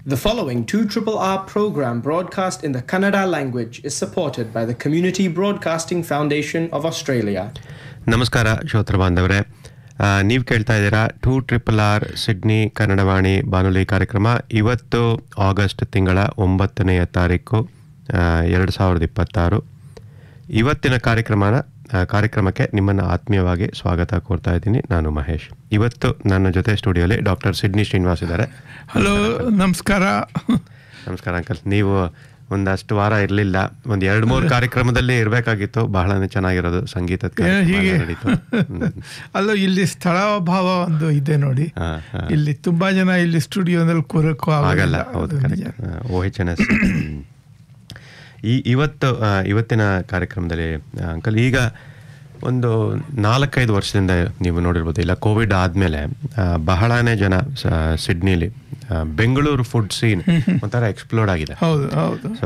The following 2 R program broadcast in the Kannada language is supported by the Community Broadcasting Foundation of Australia. ನಮಸ್ಕಾರ ಶ್ರೋತೃ ಬಾಂಧವರೇ ನೀವು ಕೇಳ್ತಾ ಇದ್ದೀರಾ two triple R Sydney Kannadavani ಬಾನುಲಿ ಕಾರ್ಯಕ್ರಮ ಇವತ್ತು ಆಗಸ್ಟ್ ತಿಂಗಳ ಒಂಬತ್ತನೆಯ ತಾರೀಕು ಎರಡು ಸಾವಿರದ ಇಪ್ಪತ್ತಾರು ಇವತ್ತಿನ ಕಾರ್ಯಕ್ರಮನ ಆ, ಕಾರ್ಯಕ್ರಮಕ್ಕೆ ನಿಮ್ಮನ್ನು ಆತ್ಮೀಯವಾಗಿ ಸ್ವಾಗತ ಕೋರ್ತಾ ಇದ್ದೀನಿ ನಾನು ಮಹೇಶ್ ಇವತ್ತು ನನ್ನ ಜೊತೆ ಸ್ಟುಡಿಯೋಲಿ ಡಾಕ್ಟರ್ ಸಿಡ್ನಿ ಶ್ರೀನಿವಾಸ್ ಇದ್ದಾರೆ ಹಲೋ ನಮಸ್ಕಾರ ನಮಸ್ಕಾರ ಅಂಕಲ್ ನೀವು ಒಂದಷ್ಟು ವಾರ ಇರಲಿಲ್ಲ ಒಂದು ಎರಡು ಮೂರು ಕಾರ್ಯಕ್ರಮದಲ್ಲಿ ಇರಬೇಕಾಗಿತ್ತು ಬಹಳನೇ ಚೆನ್ನಾಗಿರೋದು ಸಂಗೀತದ ಏನೋ ಕಾರ್ಯಕ್ರಮ ಹೀಗೆ ಎಲ್ಲ ನಡೀತು ಹ್ಮ್. ಅಲ್ಲೋ ಇಲ್ಲಿ ಸ್ಥಳಾಭಾವ ಒಂದು ಇದೆ ನೋಡಿ ಹಾ, ಹಾ. ಇಲ್ಲಿ ತುಂಬಾ ಜನ ಇಲ್ಲಿ ಸ್ಟುಡಿಯೋನಲ್ಲಿ ಕೂರಕ್ಕೂ ಆಗಲ್ಲ ಆಗಲ್ಲ ಹೌದು ಅದು ಕರೆಕ್ಟ್ ನಿಜ. ಓ ಎಚ್ ಎನ್ ಎಸ್ ಈ ಇವತ್ತು ಆ, ಇವತ್ತಿನ ಕಾರ್ಯಕ್ರಮದಲ್ಲಿ ಆ, ಅಂಕಲ್ ಈಗ ಒಂದು ನಾಲ್ಕೈದು ವರ್ಷದಿಂದ ನೀವು ನೋಡಿರ್ಬೋದು ಇಲ್ಲ ಕೋವಿಡ್ ಆದಮೇಲೆ ಬಹಳನೇ ಜನ ಸ- ಸಿಡ್ನಿಲಿ ಆ, ಬೆಂಗಳೂರು ಫುಡ್ ಸೀನ್ ಒಂಥರ ಎಕ್ಸ್ಪ್ಲೋರ್ಡ್ ಆಗಿದೆ ಹೌದು ಹೌದು